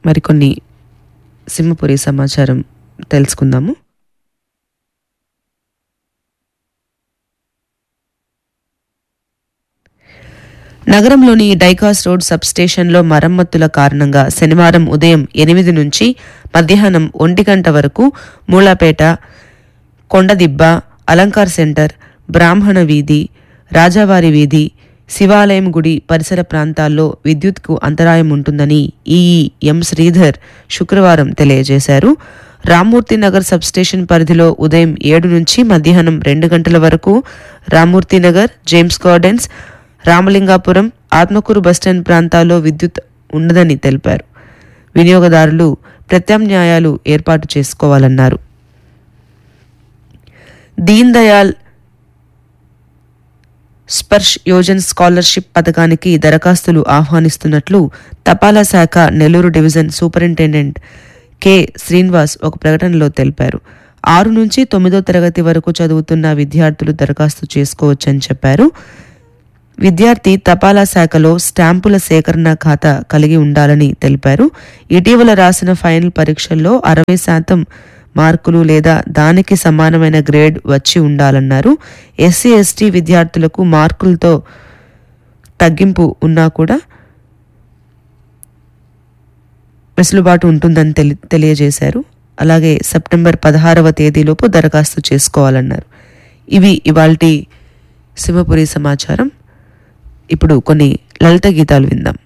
మరికొన్ని సింహపురి సమాచారం తెలుసుకుందాము నగరంలోని డైకాస్ రోడ్ సబ్ స్టేషన్లో మరమ్మతుల కారణంగా శనివారం ఉదయం ఎనిమిది నుంచి మధ్యాహ్నం ఒంటి గంట వరకు మూలాపేట కొండదిబ్బ అలంకార్ సెంటర్ బ్రాహ్మణ వీధి రాజావారి వీధి శివాలయం గుడి పరిసర ప్రాంతాల్లో విద్యుత్కు అంతరాయం ఉంటుందని ఈఈ ఎం శ్రీధర్ శుక్రవారం తెలియజేశారు రామ్మూర్తి నగర్ సబ్స్టేషన్ పరిధిలో ఉదయం ఏడు నుంచి మధ్యాహ్నం రెండు గంటల వరకు Rammurthy Nagar James Gardens Ramalingapuram Atmakur bus stand ప్రాంతాల్లో విద్యుత్ ఉండదని తెలిపారు వినియోగదారులు ప్రత్యామ్నాయాలు ఏర్పాటు చేసుకోవాలన్నారు దీన్ దయాల్ స్పర్శ్ యోజన్ స్కాలర్షిప్ పథకానికి దరఖాస్తులు ఆహ్వానిస్తున్నట్లు తపాలా శాఖ Nellore division superintendent K Srinivas ఒక ప్రకటనలో తెలిపారు ఆరు నుంచి తొమ్మిదో తరగతి వరకు చదువుతున్న విద్యార్థులు దరఖాస్తు చేసుకోవచ్చని చెప్పారు విద్యార్థి తపాలా శాఖలో స్టాంపుల సేకరణ ఖాతా కలిగి ఉండాలని తెలిపారు ఇటీవల రాసిన ఫైనల్ పరీక్షల్లో అరవై శాతం మార్కులు లేదా దానికి సమానమైన గ్రేడ్ వచ్చి ఉండాలన్నారు ఎస్సీ ఎస్టీ విద్యార్థులకు మార్కులతో తగ్గింపు ఉన్నా కూడా వెసులుబాటు ఉంటుందని తెలి తెలియజేశారు అలాగే సెప్టెంబర్ పదహారవ తేదీలోపు దరఖాస్తు చేసుకోవాలన్నారు ఇవి ఇవాల్టి సింహపురి సమాచారం ఇప్పుడు కొన్ని లలిత గీతాలు విందాం